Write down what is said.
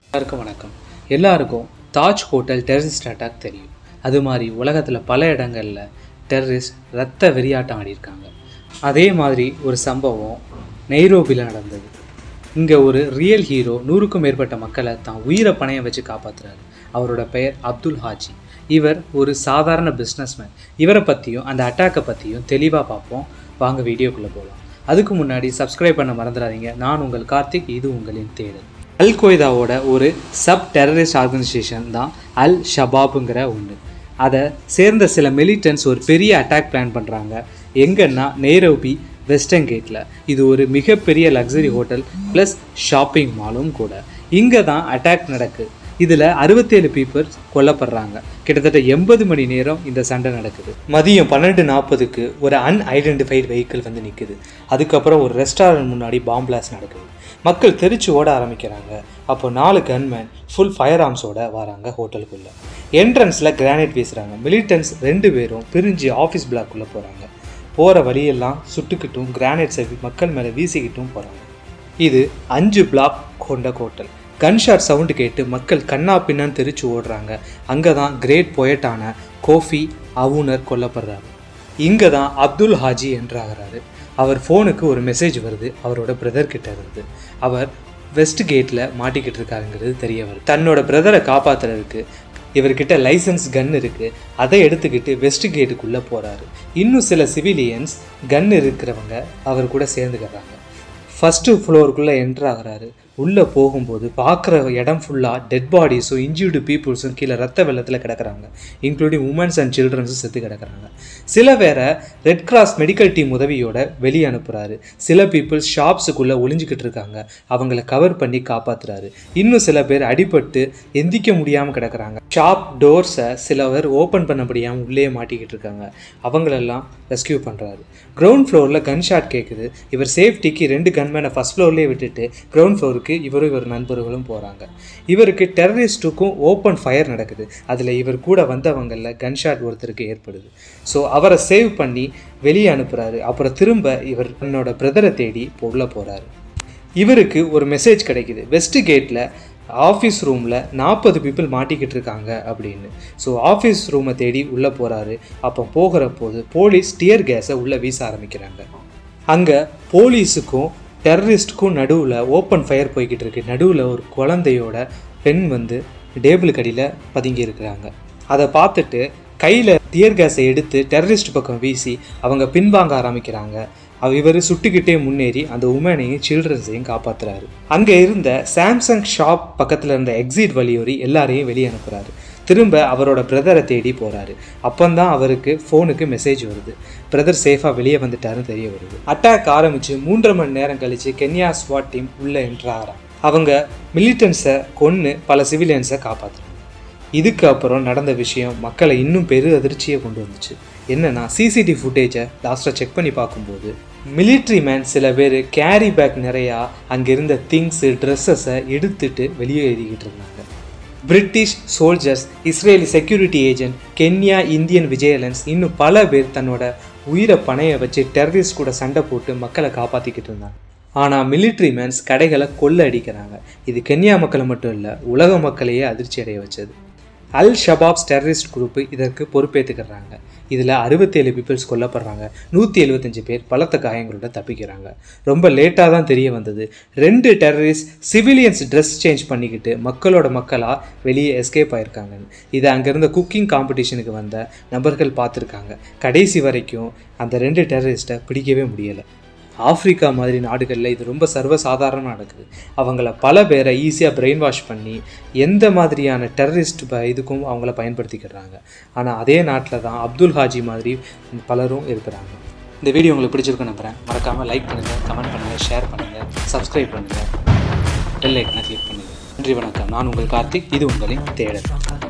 எல்லாருக்கும் வணக்கம் எல்லாருக்கும் தாஜ் ஹோட்டல் டெரரிஸ்ட் அட்டாக் தெரியும் அது மாதிரி உலகத்தில் பல இடங்களில் டெரரிஸ்ட் ரத்த வெறியாட்டம் ஆடியிருக்காங்க அதே மாதிரி ஒரு சம்பவம் நெய்ரோபியில் நடந்தது இங்கே ஒரு ரியல் ஹீரோ நூறுக்கும் மேற்பட்ட மக்களை தான் உயிரை பணையம் வச்சு காப்பாற்றுறாரு அவரோட பெயர் அப்துல் ஹாஜி இவர் ஒரு சாதாரண பிஸ்னஸ்மேன் இவரை பற்றியும் அந்த அட்டாக்கை பற்றியும் தெளிவாக பார்ப்போம் வாங்க வீடியோக்குள்ளே போகலாம் அதுக்கு முன்னாடி சப்ஸ்கிரைப் பண்ண மறந்துடாதீங்க நான் உங்கள் கார்த்திக் இது உங்களின் தேடல் அல் கொய்தாவோட ஒரு சப் டெரரிஸ்ட் ஆர்கனைசேஷன் தான் அல் ஷபாபுங்கிற ஒன்று அதை சேர்ந்த சில மிலிட்டன்ஸ் ஒரு பெரிய அட்டாக் பிளான் பண்ணுறாங்க எங்கன்னா நெய்ரோபி வெஸ்டர்ன் கேட்டில் இது ஒரு மிகப்பெரிய லக்ஸரி ஹோட்டல் ப்ளஸ் ஷாப்பிங் மாலும் கூட இங்கே தான் அட்டாக் நடக்கு இதில் அறுபத்தேழு பீப்புள் கொல்லப்படுறாங்க கிட்டத்தட்ட எண்பது மணி நேரம் இந்த சண்டை நடக்குது மதியம் பன்னெண்டு நாற்பதுக்கு ஒரு அன்ஐடென்டிஃபைடு வெஹிக்கிள் வந்து நிற்குது அதுக்கப்புறம் ஒரு ரெஸ்டாரண்ட் முன்னாடி பாம் பிளாஸ்ட் நடக்குது மக்கள் தெரிச்சு ஓட ஆரம்பிக்கிறாங்க அப்போ நாலு கன்மேன் ஃபுல் ஃபயர் ஆர்ம்ஸோட வராங்க ஹோட்டலுக்குள்ளே என்ட்ரன்ஸில் கிரானைட் வீசுகிறாங்க மிலிட்டன்ஸ் ரெண்டு பேரும் பிரிஞ்சு ஆஃபீஸ் பிளாக்குள்ளே போகிறாங்க போகிற வழியெல்லாம் சுட்டுக்கிட்டும் கிரானைட்ஸை மக்கள் மேலே வீசிக்கிட்டும் போகிறாங்க இது அஞ்சு பிளாக் கொண்ட ஹோட்டல் கன்ஷாட் சவுண்டு கேட்டு மக்கள் கண்ணா பின்னான்னு தெரிச்சு ஓடுறாங்க அங்கே தான் கிரேட் பொயட்டான கோஃபி அவுனர் கொல்லப்படுறாரு இங்கே தான் அப்துல் ஹாஜி என்றாகிறாரு அவர் ஃபோனுக்கு ஒரு மெசேஜ் வருது அவரோட பிரதர் கிட்ட இருந்து அவர் வெஸ்ட் கேட்டில் மாட்டிக்கிட்டு இருக்காருங்கிறது தெரிய வருது தன்னோட பிரதரை காப்பாத்துறதுக்கு இவர்கிட்ட லைசன்ஸ் கன் இருக்குது அதை எடுத்துக்கிட்டு வெஸ்ட் கேட்டுக்குள்ளே போகிறாரு இன்னும் சில சிவிலியன்ஸ் கன் இருக்கிறவங்க அவர் கூட சேர்ந்துக்கிறாங்க ஃபஸ்ட்டு ஃப்ளோருக்குள்ளே என்ட்ரு ஆகுறாரு உள்ளே போகும்போது பார்க்குற இடம் ஃபுல்லாக டெட் பாடிஸும் இன்ஜூர்டு பீப்புள்ஸும் கீழே ரத்த வெள்ளத்தில் கிடக்குறாங்க இன்க்ளூடிங் உமன்ஸ் அண்ட் சில்ட்ரன்ஸும் செத்து கிடக்குறாங்க சில பேரை ரெட் கிராஸ் மெடிக்கல் டீம் உதவியோட வெளியே அனுப்புகிறாரு சில பீப்புள்ஸ் ஷாப்ஸுக்குள்ளே ஒளிஞ்சிக்கிட்டு இருக்காங்க அவங்கள கவர் பண்ணி காப்பாற்றுறாரு இன்னும் சில பேர் அடிபட்டு எந்திக்க முடியாமல் கிடக்குறாங்க ஷாப் டோர்ஸை சில பேர் ஓப்பன் பண்ண முடியாமல் உள்ளே மாட்டிக்கிட்டு இருக்காங்க அவங்களெல்லாம் ரெஸ்கியூ பண்ணுறாரு கிரவுண்ட் ஃப்ளோரில் கன் ஷாட் கேட்குது இவர் சேஃப்டிக்கு ரெண்டு கன்மேனை ஃபஸ்ட் ஃப்ளோர்லேயே விட்டுட்டு கிரவுண்ட் ஃப்ளோருக்கு இவரும் இவர் நண்பர்களும் போகிறாங்க இவருக்கு டெரரிஸ்ட்டுக்கும் ஓப்பன் ஃபயர் நடக்குது அதில் இவர் கூட வந்தவங்களில் கன் ஷாட் ஒருத்தருக்கு ஏற்படுது ஸோ அவரை சேவ் பண்ணி வெளியே அனுப்புகிறாரு அப்புறம் திரும்ப இவர் தன்னோட பிரதரை தேடி உள்ளே போகிறாரு இவருக்கு ஒரு மெசேஜ் கிடைக்குது வெஸ்ட் கேட்டில் ஆஃபீஸ் ரூமில் நாற்பது பீப்புள் மாட்டிக்கிட்டு இருக்காங்க அப்படின்னு ஸோ ஆஃபீஸ் ரூமை தேடி உள்ளே போகிறாரு அப்போ போகிற போது போலீஸ் டியர் கேஸை உள்ளே வீச ஆரம்பிக்கிறாங்க அங்கே போலீஸுக்கும் டெரரிஸ்ட்டுக்கும் நடுவில் ஓப்பன் ஃபயர் போய்கிட்டு இருக்கு நடுவில் ஒரு குழந்தையோட பெண் வந்து டேபிளுக்கு அடியில் பதுங்கி இருக்கிறாங்க அதை பார்த்துட்டு கையில் டியர் கேஸை எடுத்து டெரரிஸ்ட் பக்கம் வீசி அவங்க பின்வாங்க ஆரம்பிக்கிறாங்க அவ இவர் சுட்டுக்கிட்டே முன்னேறி அந்த உமனையும் சில்ட்ரன்ஸையும் காப்பாத்துறாரு அங்கே இருந்த சாம்சங் ஷாப் பக்கத்தில் இருந்த எக்ஸிட் வழியோரி எல்லாரையும் வெளியே அனுப்புறாரு திரும்ப அவரோட பிரதரை தேடி போகிறாரு அப்போந்தான் அவருக்கு ஃபோனுக்கு மெசேஜ் வருது பிரதர் சேஃபாக வெளியே வந்துட்டாருன்னு தெரிய வருது அட்டாக் ஆரம்பித்து மூன்றரை மணி நேரம் கழித்து கென்யா ஸ்வாட் டீம் உள்ளே என்ட்ராகிறாங்க அவங்க மிலிட்டன்ஸை கொன்று பல சிவிலியன்ஸை காப்பாற்றுறாங்க இதுக்கு அப்புறம் நடந்த விஷயம் மக்களை இன்னும் பெரு அதிர்ச்சியை கொண்டு வந்துச்சு என்னன்னா சிசிடிவி ஃபுட்டேஜை லாஸ்ட்டாக செக் பண்ணி பார்க்கும்போது மிலிட்ரி மேன் சில பேர் கேரி பேக் நிறையா அங்கே இருந்த திங்ஸு ட்ரெஸ்ஸஸை எடுத்துட்டு வெளியே எழுதிக்கிட்டு இருந்தாங்க British soldiers Israeli security agent Kenya Indian vigilance இன்னும் பல பேர் தன்னோட உயிரை பணைய வச்சு டெரரிஸ்ட் கூட சண்டை போட்டு மக்களை காப்பாற்றிக்கிட்டு இருந்தாங்க ஆனால் மிலிட்ரி மேன்ஸ் கடைகளை கொள்ள அடிக்கிறாங்க இது கென்யா மக்களை மட்டும் இல்லை உலக மக்களையே அதிர்ச்சி அடைய வச்சது அல் ஷபாப்ஸ் டெரரிஸ்ட் குரூப்பு இதற்கு பொறுப்பேற்றுக்கிறாங்க இதில் அறுபத்தேழு பீப்புள்ஸ் கொல்லப்படுறாங்க நூற்றி எழுபத்தஞ்சு பேர் பலத்த காயங்களோட தப்பிக்கிறாங்க ரொம்ப லேட்டாக தான் தெரிய வந்தது ரெண்டு டெரரிஸ்ட் சிவிலியன்ஸ் ட்ரெஸ் சேஞ்ச் பண்ணிக்கிட்டு மக்களோட மக்களாக வெளியே எஸ்கேப் ஆயிருக்காங்கன்னு இதை அங்கேருந்த குக்கிங் காம்படிஷனுக்கு வந்த நபர்கள் பார்த்துருக்காங்க கடைசி வரைக்கும் அந்த ரெண்டு டெரரிஸ்ட்டை பிடிக்கவே முடியலை ஆப்பிரிக்கா மாதிரி நாடுகளில் இது ரொம்ப சர்வசாதாரணமாக நடக்குது அவங்கள பல பேரை ஈஸியாக பிரெயின் வாஷ் பண்ணி எந்த மாதிரியான டெரரிஸ்ட் ப இதுக்கும் அவங்கள பயன்படுத்திக்கிறாங்க ஆனால் அதே நாட்டில் தான் அப்துல் ஹாஜி மாதிரி பலரும் இருக்கிறாங்க இந்த வீடியோ உங்களுக்கு பிடிச்சிருக்குன்னு நம்புகிறேன் மறக்காமல் லைக் பண்ணுங்கள் கமெண்ட் பண்ணுங்கள் ஷேர் பண்ணுங்கள் சப்ஸ்கிரைப் பண்ணுங்கள் பெல் ஐக்கனை கிளிக் பண்ணுங்கள் நன்றி வணக்கம் நான் உங்கள் கார்த்திக் இது உங்களின் தேடல்